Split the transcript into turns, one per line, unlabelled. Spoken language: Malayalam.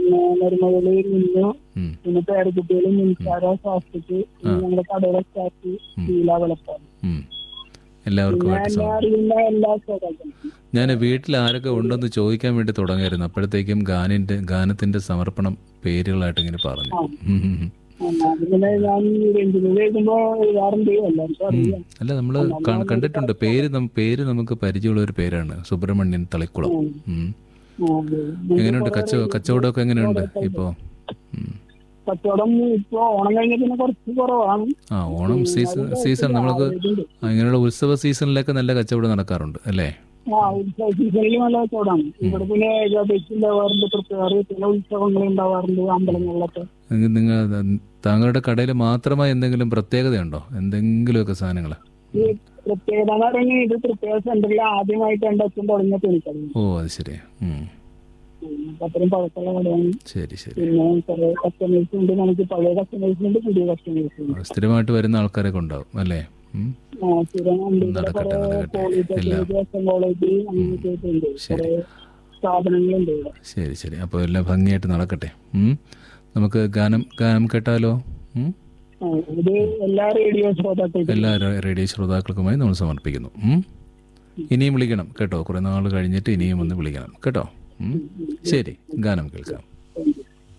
പിന്നെ മരുമകള് മിന്നു
ഉം.
പിന്നെ പേരക്കുട്ടികള് മിൻസാര ശാസ്ത്രക്ക് ഞങ്ങളുടെ കടയുടെ സ്റ്റാഫ് ശീല വെളുപ്പാണ്
ഉം.
പിന്നെ
എല്ലാവർക്കുമായിട്ട്
എന്നെ
സമർപ്പിക്കും
അറിയുന്ന എല്ലാ ശ്രോതാക്കൾക്കും
ഞാൻ വീട്ടിൽ ആരൊക്കെ ഉണ്ടെന്ന് ചോദിക്കാൻ വേണ്ടി തുടങ്ങിയായിരുന്നു അപ്പോഴത്തേക്കും ഗാനിന്റെ ഗാനത്തിന്റെ സമർപ്പണം പേരുകളായിട്ട് ഇങ്ങനെ പറഞ്ഞു ഉം, ഉം, ഉം.
അതിങ്ങനെ ഞാൻ രഞ്ജിനി എഴുതുമ്പോ എഴുതാറുണ്ട് എല്ലാവർക്കും അറിയാം
അല്ല നമ്മൾ കണ്ടിട്ടുണ്ട് പേര് നം- പേര് നമുക്ക് പരിചയമുള്ള ഒരു പേരാണ് സുബ്രഹ്മണ്യൻ തളിക്കുളം ഉം.
ആ, അതെ.
എങ്ങനെയുണ്ട് കച്ച കച്ചവടമൊക്കെ എങ്ങനെയുണ്ട് ഇപ്പോ ഉം.
കച്ചവടം ഇപ്പൊ ഓണം കഴിഞ്ഞ പിന്നെ കുറച്ച് കുറവാണ്
ആ ഓണം സീസൺ സീസൺ നമ്മൾക്ക്
ഇതുണ്ട്.
ആ, ഇങ്ങനെയുള്ള ഉത്സവ സീസണിലൊക്കെ നല്ല കച്ചവടം നടക്കാറുണ്ട് അല്ലേ
ആ ഉത്സവ സീസണിൽ നല്ല കച്ചവടമാണ് ഇവിടെ പിന്നെ ഏകാദശി ഉണ്ടാവാറുണ്ട് പ്രത്യേക ചില ഉത്സവങ്ങൾ ഉണ്ടാവാറുണ്ട് അമ്പലങ്ങളിലൊക്കെ
നിങ്ങ- നിങ്ങൾ താങ്കളുടെ കടയിൽ മാത്രമായി എന്തെങ്കിലും പ്രത്യേകതയുണ്ടോ എന്തെങ്കിലുമൊക്കെ സാധനങ്ങൾ
ഈ പ്രത്യേകത എന്ന് പറയുന്നത് ഇത് പ്രത്യേക സെന്ററിൽ ആദ്യമായിട്ട് എന്റെ അച്ഛൻ തുടങ്ങിയ തുണിക്കടയാണ്
ഓ അത് ശരി ഉം.
ഉം, അപ്പൊ അത്രയും പഴക്കമുള്ള കടയാണ്
ശരി ശരി
പിന്നെ കുറെ കസ്റ്റമേഴ്സ് ഉണ്ട് നമുക്ക് പഴയ കസ്റ്റമേഴ്സ് ഉണ്ട് പുതിയ കസ്റ്റമേഴ്സ് ഉണ്ട്
ആ, സ്ഥിരമായിട്ട് വരുന്ന ആൾക്കാരൊക്കെ ഉണ്ടാവും അല്ലേ ഉം.
ആ, സ്ഥിരം ഉണ്ട് ഇവിടെ
നടക്കട്ടെ,
കുറെ
നടക്കട്ടെ.
പോളിടെക്നിക്
എല്ലാം.
എസ് എൻ കോളേജ് അങ്ങനെയൊക്കെ ആയിട്ടുണ്ട്
ശരി.
കുറെ സ്ഥാപനങ്ങളുണ്ട് ഇവിടെ
ശരി ശരി അപ്പോൾ എല്ലാം ഭംഗിയായിട്ട് നടക്കട്ടെ ഉം. നമുക്ക് ഗാനം ഗാനം കേട്ടാലോ ഉം.
ആ, ഇത് എല്ലാ റേഡിയോ ശ്രോതാക്കൾക്കും
എല്ലാ റേ- റേഡിയോ ശ്രോതാക്കൾക്കുമായി നമ്മൾ സമർപ്പിക്കുന്നു ഉം. ഇനിയും വിളിക്കണം കേട്ടോ കുറേ നാൾ കഴിഞ്ഞിട്ട് ഇനിയും ഒന്ന് വിളിക്കണം കേട്ടോ ഉം. ശരി ഗാനം കേൾക്കാം